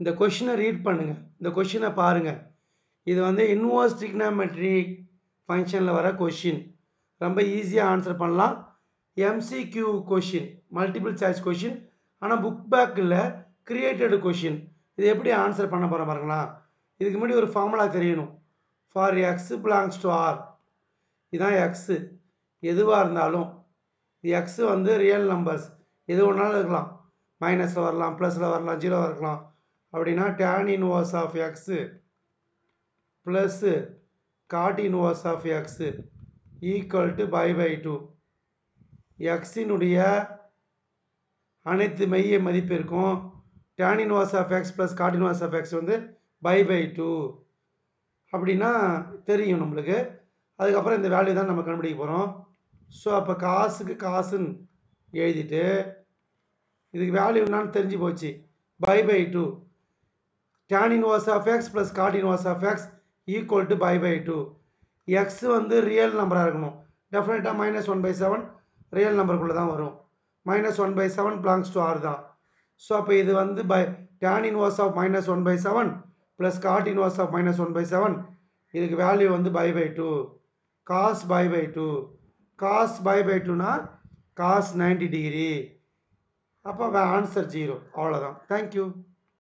இந்த கொஷினை ரீட் பண்ணுங்கள் இந்த கொஷினை பாருங்கள் இது வந்து இன்வர்ஸ் trigonometry ஃபங்க்ஷனில் வர கொஷின் ரொம்ப ஈஸியாக ஆன்சர் பண்ணலாம் MCQ question multiple choice question ஆனால் புக் பேக்கில் கிரியேட்டட் கொஷின் இது எப்படி ஆன்சர் பண்ண போகிறோம் பாருங்களா இதுக்கு முன்னாடி ஒரு ஃபார்முலா தெரியணும் for X belongs to R இதுதான் எக்ஸு எதுவாக இருந்தாலும் எக்ஸு வந்து ரியல் நம்பர்ஸ் எது ஒன்றாலும் இருக்கலாம் மைனஸில் வரலாம் ப்ளஸில் வரலாம் ஜீரோ இருக்கலாம் அப்படின்னா tan inverse of X plus cot inverse of X equal to pi by two எக்ஸினுடைய அனைத்து மெய்ய மதிப்பிற்கும் tan inverse of X plus cot inverse of X வந்து பை பை டூ அப்படின்னா தெரியும் நம்மளுக்கு அதுக்கப்புறம் இந்த வேல்யூ தான் நம்ம கண்டுபிடிக்க போகிறோம் ஸோ அப்போ காசுக்கு காசுன்னு எழுதிட்டு இதுக்கு வேல்யூ என்னன்னு தெரிஞ்சு போச்சு pi by two tan inverse of X plus cot inverse of X equal to pi by two X வந்து ரியல் நம்பராக இருக்கணும் டெஃபினட்டாக minus one by seven real நம்பருக்குள்ளே தான் வரும் minus one by seven belongs to R தான் so அப்போ இது வந்து pi tan inverse of minus one by seven plus cot inverse of minus one by seven இதுக்கு வேல்யூ வந்து pi by two cos pi by two cos pi by டூனா cos ninety degree அப்போ answer zero அவ்வளோதான் thank you